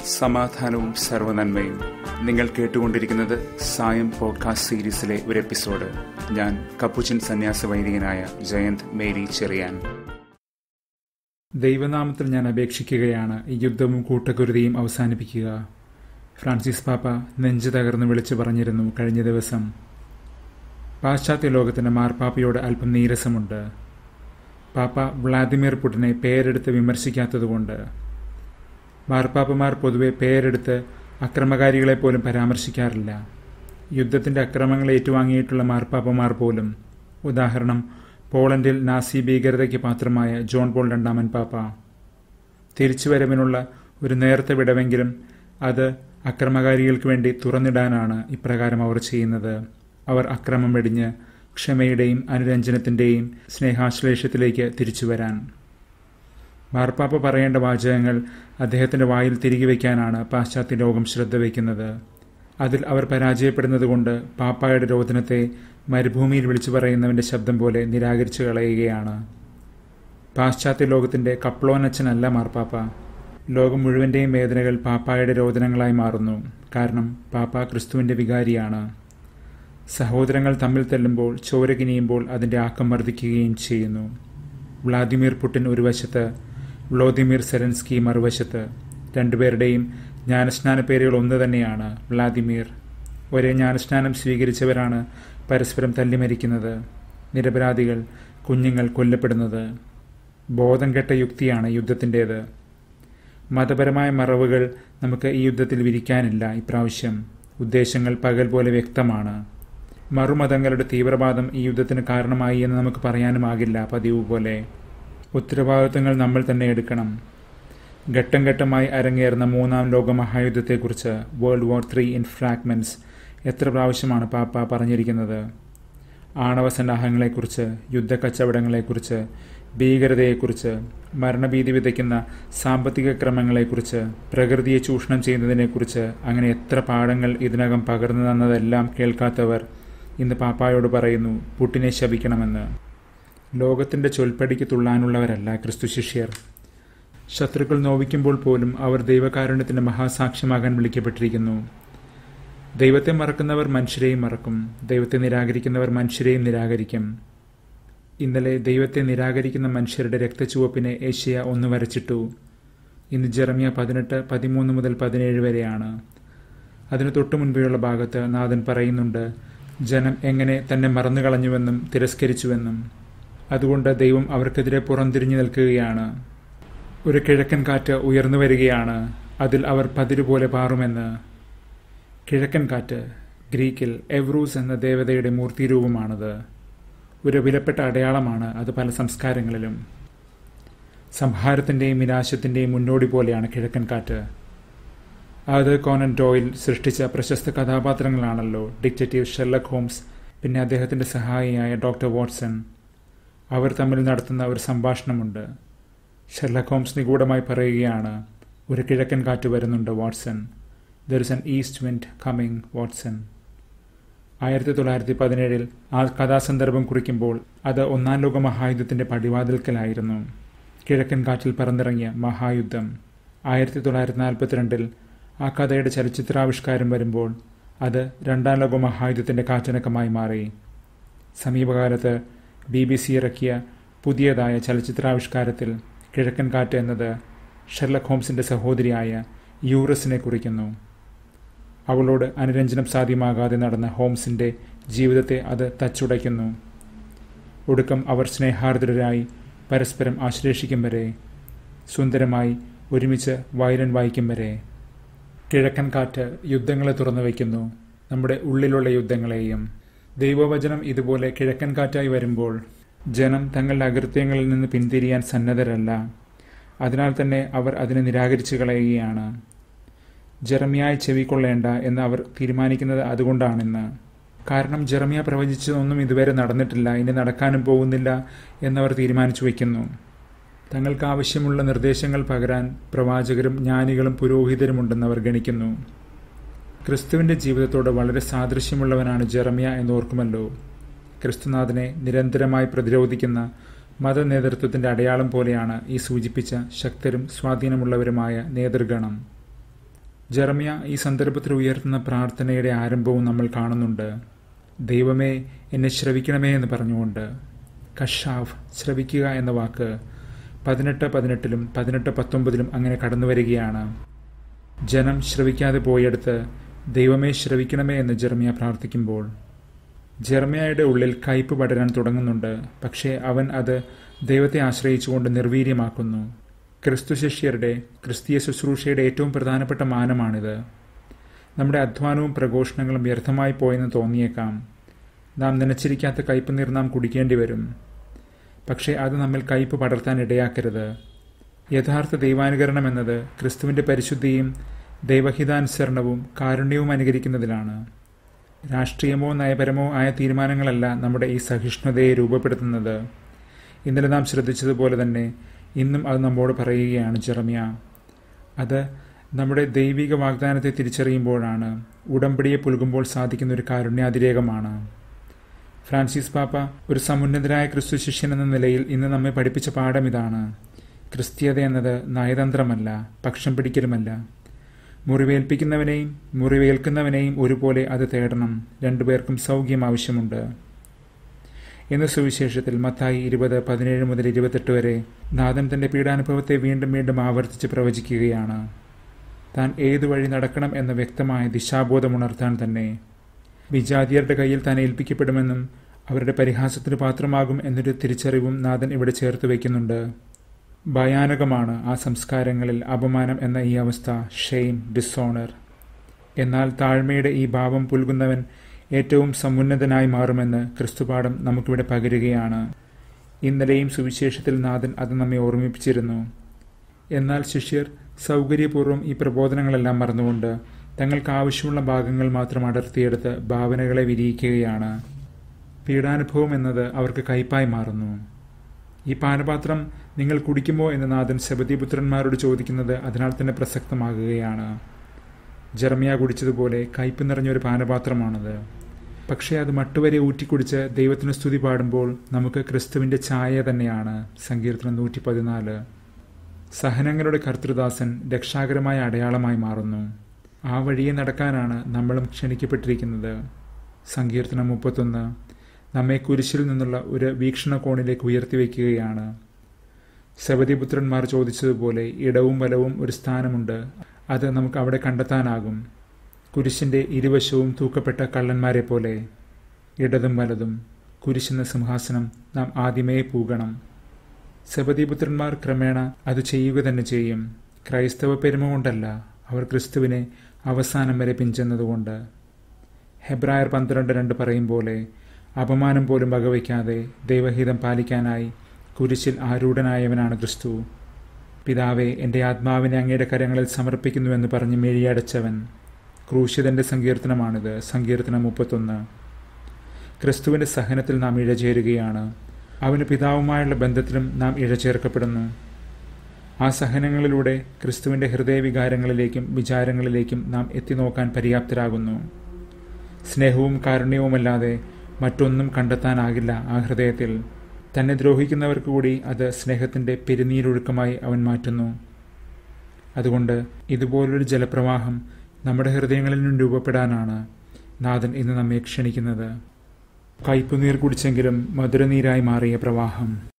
സമാധാനവും സർവനന്മയും നിങ്ങൾ കേട്ടുകൊണ്ടിരിക്കുന്നത് സായം പോഡ്കാസ്റ്റ് സീരീസിലെ ഒരു എപ്പിസോഡ് ഞാൻ കപ്പുച്ചൻ സന്യാസ വൈദികനായ ജയന്ത് മേരി ചെറിയാൻ ദൈവനാമത്തിൽ ഞാൻ അപേക്ഷിക്കുകയാണ് ഈ യുദ്ധവും കൂട്ടക്കുരുതിയും അവസാനിപ്പിക്കുക ഫ്രാൻസിസ് പാപ്പ നെഞ്ചു തകർന്ന് വിളിച്ചു പറഞ്ഞിരുന്നു കഴിഞ്ഞ ദിവസം പാശ്ചാത്യ ലോകത്തിന് മാർപ്പാപ്പയോട് അല്പം നീരസമുണ്ട് പാപ്പ വ്ളാദിമിർ പുടിനെ പേരെടുത്ത് വിമർശിക്കാത്തതുകൊണ്ട് മാർപ്പാപ്പമാർ പൊതുവെ പേരെടുത്ത് അക്രമകാരികളെ പോലും പരാമർശിക്കാറില്ല യുദ്ധത്തിന്റെ അക്രമങ്ങൾ ഏറ്റുവാങ്ങിയിട്ടുള്ള മാർപ്പാപ്പമാർ പോലും ഉദാഹരണം പോളണ്ടിൽ നാസി ഭീകരതയ്ക്ക് പാത്രമായ ജോൺ പോൾ രണ്ടാമൻ പാപ്പ തിരിച്ചുവരവിനുള്ള ഒരു നേർത്ത വിടവെങ്കിലും അത് അക്രമകാരികൾക്ക് വേണ്ടി തുറന്നിടാനാണ് ഇപ്രകാരം അവർ ചെയ്യുന്നത് അവർ അക്രമം വെടിഞ്ഞ് ക്ഷമയുടെയും അനുരഞ്ജനത്തിന്റെയും സ്നേഹാശ്ലേഷത്തിലേക്ക് തിരിച്ചുവരാൻ മാർപ്പാപ്പ പറയേണ്ട വാചകങ്ങൾ അദ്ദേഹത്തിന്റെ വായിൽ തിരികെ വയ്ക്കാനാണ് പാശ്ചാത്യ ലോകം ശ്രദ്ധ വയ്ക്കുന്നത് അതിൽ അവർ പരാജയപ്പെടുന്നതുകൊണ്ട് പാപ്പായുടെ രോദനത്തെ മരുഭൂമിയിൽ വിളിച്ചു പറയുന്നവന്റെ ശബ്ദം പോലെ നിരാകരിച്ചു കളയുകയാണ് പാശ്ചാത്യ ലോകത്തിന്റെ കപ്ലോനച്ചനല്ല മാർപ്പാപ്പ ലോകം മുഴുവന്റെയും വേദനകൾ പാപ്പായുടെ രോദനങ്ങളായി മാറുന്നു കാരണം പാപ്പ ക്രിസ്തുവിന്റെ വികാരിയാണ് സഹോദരങ്ങൾ തമ്മിൽ തെല്ലുമ്പോൾ ചോര കിനിയുമ്പോൾ അതിന്റെ ആക്കം വർദ്ധിക്കുകയും ചെയ്യുന്നു വ്ളാദിമിർ പുടിൻ ഒരു വശത്ത് വ്ളോദിമിർ സെലൻസ്കി മറുവശത്ത് രണ്ടുപേരുടെയും ജ്ഞാനസ്നാന പേരുകൾ ഒന്ന് തന്നെയാണ് വ്ളാദിമിർ ഒരേ ജ്ഞാനസ്നാനം സ്വീകരിച്ചവരാണ് പരസ്പരം തല്ലിമരിക്കുന്നത് നിരപരാധികൾ കുഞ്ഞുങ്ങൾ കൊല്ലപ്പെടുന്നത് ബോധം കെട്ട യുക്തിയാണ് യുദ്ധത്തിൻ്റേത് മതപരമായ മറവുകൾ നമുക്ക് ഈ യുദ്ധത്തിൽ വിരിക്കാനില്ല ഇപ്രാവശ്യം ഉദ്ദേശങ്ങൾ പകൽ പോലെ വ്യക്തമാണ് മറുമതങ്ങളുടെ തീവ്രവാദം ഈ യുദ്ധത്തിന് കാരണമായി എന്ന് നമുക്ക് പറയാനുമാകില്ല പതിവ് പോലെ ഉത്തരവാദിത്തങ്ങൾ നമ്മൾ തന്നെ എടുക്കണം ഘട്ടം ഘട്ടമായി അരങ്ങേറുന്ന മൂന്നാം ലോക മഹായുദ്ധത്തെക്കുറിച്ച് world war three in fragments എത്ര പ്രാവശ്യമാണ് പാപ്പ പറഞ്ഞിരിക്കുന്നത് ആണവ സന്നാഹങ്ങളെക്കുറിച്ച് യുദ്ധക്കച്ചവടങ്ങളെക്കുറിച്ച് ഭീകരതയെക്കുറിച്ച് മരണഭീതി വിതയ്ക്കുന്ന സാമ്പത്തിക ക്രമങ്ങളെക്കുറിച്ച് പ്രകൃതിയെ ചൂഷണം ചെയ്യുന്നതിനെക്കുറിച്ച് അങ്ങനെ എത്ര പാഠങ്ങൾ ഇതിനകം പകർന്നു തന്നതെല്ലാം കേൾക്കാത്തവർ ഇന്ന് പാപ്പായോട് പറയുന്നു പുട്ടിനെ ശപിക്കണമെന്ന് ലോകത്തിന്റെ ചൊൽപ്പടിക്ക് തുള്ളാനുള്ളവരല്ല ക്രിസ്തു ശിഷ്യർ ശത്രുക്കൾ നോവിക്കുമ്പോൾ പോലും അവർ ദൈവകാരുണ്യത്തിന്റെ മഹാസാക്ഷ്യമാകാൻ വിളിക്കപ്പെട്ടിരിക്കുന്നു ദൈവത്തെ മറക്കുന്നവർ മനുഷ്യരെയും മറക്കും ദൈവത്തെ നിരാകരിക്കുന്നവർ മനുഷ്യരെയും നിരാകരിക്കും ഇന്നലെ ദൈവത്തെ നിരാകരിക്കുന്ന മനുഷ്യരുടെ രക്തചുവപ്പിനെ ഏഷ്യ ഒന്ന് വരച്ചിട്ടു ഇന്ന് ജെറമിയ പതിനെട്ട് പതിമൂന്ന് മുതൽ പതിനേഴ് വരെയാണ് അതിനു തൊട്ടു മുൻപെയുള്ള ഭാഗത്ത് നാഥൻ പറയുന്നുണ്ട് ജനം എങ്ങനെ തന്നെ മറന്നുകളഞ്ഞുവെന്നും തിരസ്കരിച്ചുവെന്നും അതുകൊണ്ട് ദൈവം അവർക്കെതിരെ പുറംതിരിഞ്ഞു നിൽക്കുകയാണ് ഒരു കിഴക്കൻ കാറ്റ് ഉയർന്നു വരികയാണ് അതിൽ അവർ പതിരുപോലെ പാറുമെന്ന് കിഴക്കൻ കാറ്റ് ഗ്രീക്കിൽ എവ്രൂസ് എന്ന ദേവതയുടെ മൂർത്തിരൂപമാണത് ഒരു വിലപ്പെട്ട അടയാളമാണ് അത് പല സംസ്കാരങ്ങളിലും സംഹാരത്തിന്റെയും വിനാശത്തിന്റെയും മുന്നോടി പോലെയാണ് കിഴക്കൻ കാറ്റ് അത് കോനൻ ഡോയിൽ സൃഷ്ടിച്ച പ്രശസ്ത കഥാപാത്രങ്ങളാണല്ലോ ഡിക്റ്റേറ്റീവ് ഷെർലക് ഹോംസ് പിന്നെ അദ്ദേഹത്തിന്റെ സഹായിയായ ഡോക്ടർ വാട്സൺ അവർ തമ്മിൽ നടത്തുന്ന ഒരു സംഭാഷണമുണ്ട് ഷെർലക് ഹോംസ് നിഗൂഢമായി പറയുകയാണ് ഒരു കിഴക്കൻ കാറ്റ് വരുന്നുണ്ട് Watson there is an east wind coming Watson ആയിരത്തി തൊള്ളായിരത്തി പതിനേഴിൽ ആ കഥാസന്ദർഭം കുറിക്കുമ്പോൾ അത് ഒന്നാം ലോക മഹായുദ്ധത്തിന്റെ പടിവാതിൽക്കലായിരുന്നു കിഴക്കൻ കാറ്റിൽ പറന്നിറങ്ങിയ മഹായുദ്ധം ആയിരത്തി തൊള്ളായിരത്തി നാൽപ്പത്തിരണ്ടിൽ ആ കഥയുടെ ചലച്ചിത്രാവിഷ്കാരം വരുമ്പോൾ അത് രണ്ടാം ലോക മഹായുദ്ധത്തിന്റെ കാറ്റനക്കമായി മാറി സമീപകാലത്ത് ബി ബി സി ഇറക്കിയ പുതിയതായ ചലച്ചിത്രാവിഷ്കാരത്തിൽ കിഴക്കൻ കാറ്റ് എന്നത് ഷെർലക് ഹോംസിന്റെ സഹോദരിയായ യൂറസിനെ കുറിക്കുന്നു അവളോട് അനുരഞ്ജനം സാധ്യമാകാതെ നടന്ന ഹോംസിന്റെ ജീവിതത്തെ അത് തച്ചുടയ്ക്കുന്നു ഒടുക്കം അവർ സ്നേഹാർദ്രരായി പരസ്പരം ആശ്ലേഷിക്കും വരെ സുന്ദരമായി ഒരുമിച്ച് വയലൻ വായിക്കും വരെ കിഴക്കൻ കാറ്റ് യുദ്ധങ്ങളെ തുറന്നു വയ്ക്കുന്നു നമ്മുടെ ഉള്ളിലുള്ള യുദ്ധങ്ങളെയും ദൈവവചനം ഇതുപോലെ കിഴക്കൻ കാറ്റായി വരുമ്പോൾ ജനം തങ്ങളുടെ അകൃത്യങ്ങളിൽ നിന്ന് പിന്തിരിയാൻ സന്നദ്ധരല്ല അതിനാൽ തന്നെ അവർ അതിനെ നിരാകരിച്ചു കളയുകയാണ് ജെറമിയായി ചെവിക്കൊള്ളേണ്ട എന്ന് അവർ തീരുമാനിക്കുന്നത് അതുകൊണ്ടാണെന്ന് കാരണം ജെറമിയ പ്രവചിച്ചതൊന്നും ഇതുവരെ നടന്നിട്ടില്ല ഇനി നടക്കാനും പോകുന്നില്ല എന്നവർ തീരുമാനിച്ചു വയ്ക്കുന്നു തങ്ങൾക്ക് ആവശ്യമുള്ള നിർദ്ദേശങ്ങൾ പകരാൻ പ്രവാചകരും ജ്ഞാനികളും പുരോഹിതരുമുണ്ടെന്ന് അവർ ഗണിക്കുന്നു ക്രിസ്തുവിന്റെ ജീവിതത്തോട് വളരെ സാദൃശ്യമുള്ളവനാണ് ജെറമിയ എന്ന് ഓർക്കുമല്ലോ ക്രിസ്തുനാഥനെ നിരന്തരമായി പ്രതിരോധിക്കുന്ന മതനേതൃത്വത്തിന്റെ അടയാളം പോലെയാണ് ഈ സൂചിപ്പിച്ച ശക്തരും സ്വാധീനമുള്ളവരുമായ നേതൃഗണം ജെറമിയ ഈ സന്ദർഭത്തിൽ ഉയർത്തുന്ന പ്രാർത്ഥനയുടെ ആരംഭവും നമ്മൾ കാണുന്നുണ്ട് ദൈവമേ എന്നെ ശ്രവിക്കണമേ എന്ന് പറഞ്ഞുകൊണ്ട് കഷാഫ് ശ്രവിക്കുക എന്ന വാക്ക് പതിനെട്ട് പതിനെട്ടിലും പതിനെട്ട് പത്തൊമ്പതിലും അങ്ങനെ കടന്നു വരികയാണ് ജനം ശ്രവിക്കാതെ പോയെടുത്ത് ദൈവമേ ശ്രവിക്കണമേ എന്ന് ജെർമിയ പ്രാർത്ഥിക്കുമ്പോൾ ജെർമിയയുടെ ഉള്ളിൽ കയ്പ് പടരാൻ തുടങ്ങുന്നുണ്ട് പക്ഷേ അവൻ അത് ദൈവത്തെ ആശ്രയിച്ചുകൊണ്ട് നിർവീര്യമാക്കുന്നു ക്രിസ്തു ശിഷ്യരുടെ ക്രിസ്തീയ ശുശ്രൂഷയുടെ ഏറ്റവും പ്രധാനപ്പെട്ട മാനമാണിത് നമ്മുടെ അധ്വാനവും പ്രഘോഷണങ്ങളും വ്യർത്ഥമായി പോയെന്ന് തോന്നിയേക്കാം നാം നനച്ചിരിക്കാത്ത കയ്പ് നീർ നാം കുടിക്കേണ്ടി വരും പക്ഷേ അത് നമ്മിൽ കയ്പ് പടർത്താൻ ഇടയാക്കരുത് യഥാർത്ഥ ദൈവാനുകരണം എന്നത് ക്രിസ്തുവിൻ്റെ പരിശുദ്ധിയും ദൈവഹിതാനുസരണവും കാരുണ്യവും അനുകരിക്കുന്നതിലാണ് രാഷ്ട്രീയമോ നയപരമോ ആയ തീരുമാനങ്ങളല്ല നമ്മുടെ ഈ സഹിഷ്ണുതയെ രൂപപ്പെടുത്തുന്നത് ഇന്നലെ നാം ശ്രദ്ധിച്ചതുപോലെ തന്നെ ഇന്നും അത് നമ്മോട് പറയുകയാണ് ജെറമിയ അത് നമ്മുടെ ദൈവിക വാഗ്ദാനത്തെ തിരിച്ചറിയുമ്പോഴാണ് ഉടമ്പടിയെ പുൽകുമ്പോൾ സാധിക്കുന്ന ഒരു കാരുണ്യാതിരേകമാണ് ഫ്രാൻസിസ് പാപ്പ ഒരു സമുന്നതരായ ക്രിസ്തു ശിഷ്യൻ എന്ന നിലയിൽ ഇന്ന് നമ്മെ പഠിപ്പിച്ച പാഠം ഇതാണ് ക്രിസ്തീയത എന്നത് നയതന്ത്രമല്ല പക്ഷം പിടിക്കലുമല്ല മുറിവേൽപ്പിക്കുന്നവനെയും മുറിവേൽക്കുന്നവനെയും ഒരുപോലെ അത് തേടണം രണ്ടുപേർക്കും സൗഖ്യം ആവശ്യമുണ്ട് എന്ന സുവിശേഷത്തിൽ മത്തായി ഇരുപത് പതിനേഴ് മുതൽ ഇരുപത്തെട്ട് വരെ നാഥൻ തന്റെ പീഡാനുഭവത്തെ വീണ്ടും വീണ്ടും ആവർത്തിച്ച് പ്രവചിക്കുകയാണ് താൻ ഏതു വഴി നടക്കണം എന്ന വ്യക്തമായ ദിശാബോധമുണർത്താൻ തന്നെ വിജാതിയരുടെ കയ്യിൽ താൻ ഏൽപ്പിക്കപ്പെടുമെന്നും അവരുടെ പരിഹാസത്തിന് പാത്രമാകും എന്നൊരു തിരിച്ചറിവും നാഥൻ ഇവിടെ ചേർത്ത് വയ്ക്കുന്നുണ്ട് ഭയാനകമാണ് ആ സംസ്കാരങ്ങളിൽ അപമാനം എന്ന ഈ അവസ്ഥ ഷെയിം ഡിസോണർ എന്നാൽ താഴ്മയുടെ ഈ ഭാവം പുൽകുന്നവൻ ഏറ്റവും സമുന്നതനായി മാറുമെന്ന് ക്രിസ്തുപാഠം നമുക്കിവിടെ പകരുകയാണ് ഇന്നലെയും സുവിശേഷത്തിൽ നാഥൻ അത് നമ്മെ ഓർമ്മിപ്പിച്ചിരുന്നു എന്നാൽ ശിഷ്യർ സൗകര്യപൂർവ്വം ഈ പ്രബോധനങ്ങളെല്ലാം മറന്നുകൊണ്ട് തങ്ങൾക്ക് ആവശ്യമുള്ള ഭാഗങ്ങൾ മാത്രം അടർത്തിയെടുത്ത് ഭാവനകളെ വിരിയിക്കുകയാണ് പീഡാനുഭവം എന്നത് അവർക്ക് കയ്പായി മാറുന്നു ഈ പാനപാത്രം നിങ്ങൾ കുടിക്കുമോ എന്ന് നാഥൻ ശബദിപുത്രന്മാരോട് ചോദിക്കുന്നത് അതിനാൽ തന്നെ പ്രസക്തമാകുകയാണ് ജർമിയ കുടിച്ചതുപോലെ കയ്പ് നിറഞ്ഞൊരു പാനപാത്രമാണത് പക്ഷേ അത് മട്ടുവരെ ഊറ്റിക്കുടിച്ച് ദൈവത്തിന് സ്തുതി പാടുമ്പോൾ നമുക്ക് ക്രിസ്തുവിന്റെ ഛായ തന്നെയാണ് സങ്കീർത്തനം നൂറ്റി പതിനാല് സഹനങ്ങളുടെ കർത്തൃദാസൻ രക്ഷാകരമായ അടയാളമായി മാറുന്നു ആ വഴിയെ നടക്കാനാണ് നമ്മളും ക്ഷണിക്കപ്പെട്ടിരിക്കുന്നത് സങ്കീർത്തനം മുപ്പത്തൊന്ന് നമ്മെ കുരിശിൽ നിന്നുള്ള ഒരു വീക്ഷണകോണിലേക്ക് ഉയർത്തിവെക്കുകയാണ് ശബദിപുത്രന്മാർ ചോദിച്ചതുപോലെ ഇടവും വലവും ഒരു സ്ഥാനമുണ്ട് അത് നമുക്ക് അവിടെ കണ്ടെത്താനാകും കുരിശിന്റെ ഇരുവശവും തൂക്കപ്പെട്ട കള്ളന്മാരെ പോലെ ഇടതും വലതും കുരിശെന്ന സിംഹാസനം നാം ആദ്യമേ പൂകണം ശബദിപുത്രന്മാർ ക്രമേണ അത് ചെയ്യുക തന്നെ ചെയ്യും ക്രൈസ്തവ പെരുമ കൊണ്ടല്ല അവർ ക്രിസ്തുവിനെ അവസാനം വരെ പിഞ്ചെന്നതുകൊണ്ട് ഹെബ്രായർ പന്ത്രണ്ട് രണ്ട് പറയും പോലെ അപമാനം പോലും വകവയ്ക്കാതെ ദൈവഹിതം പാലിക്കാനായി കുരിശിൽ ആരൂഢനായവനാണ് ക്രിസ്തു പിതാവെ എൻ്റെ ആത്മാവിനെ അങ്ങയുടെ കരങ്ങളിൽ സമർപ്പിക്കുന്നുവെന്ന് പറഞ്ഞ് മെഴിയടച്ചവൻ ക്രൂശിതന്റെ സങ്കീർത്തനമാണിത് സങ്കീർത്തനം മുപ്പത്തൊന്ന് ക്രിസ്തുവിന്റെ സഹനത്തിൽ നാം ഇഴചേരുകയാണ് അവന് പിതാവുമായുള്ള ബന്ധത്തിലും നാം ഇഴചേർക്കപ്പെടുന്നു ആ സഹനങ്ങളിലൂടെ ക്രിസ്തുവിന്റെ ഹൃദയവികാരങ്ങളിലേക്കും വിചാരങ്ങളിലേക്കും നാം എത്തിനോക്കാൻ പര്യാപ്തരാകുന്നു സ്നേഹവും കാരുണ്യവുമല്ലാതെ മറ്റൊന്നും കണ്ടെത്താനാകില്ല ആ ഹൃദയത്തിൽ തന്നെ ദ്രോഹിക്കുന്നവർക്ക് കൂടി അത് സ്നേഹത്തിന്റെ പെരുനീരൊഴുക്കമായി അവൻ മാറ്റുന്നു അതുകൊണ്ട് ഇതുപോലൊരു ജലപ്രവാഹം നമ്മുടെ ഹൃദയങ്ങളിൽ നിന്നും രൂപപ്പെടാനാണ് നാഥൻ ഇന്ന് നമ്മെ ക്ഷണിക്കുന്നത് കയ്പുനീർ കുടിച്ചെങ്കിലും മധുരനീരായി മാറിയ പ്രവാഹം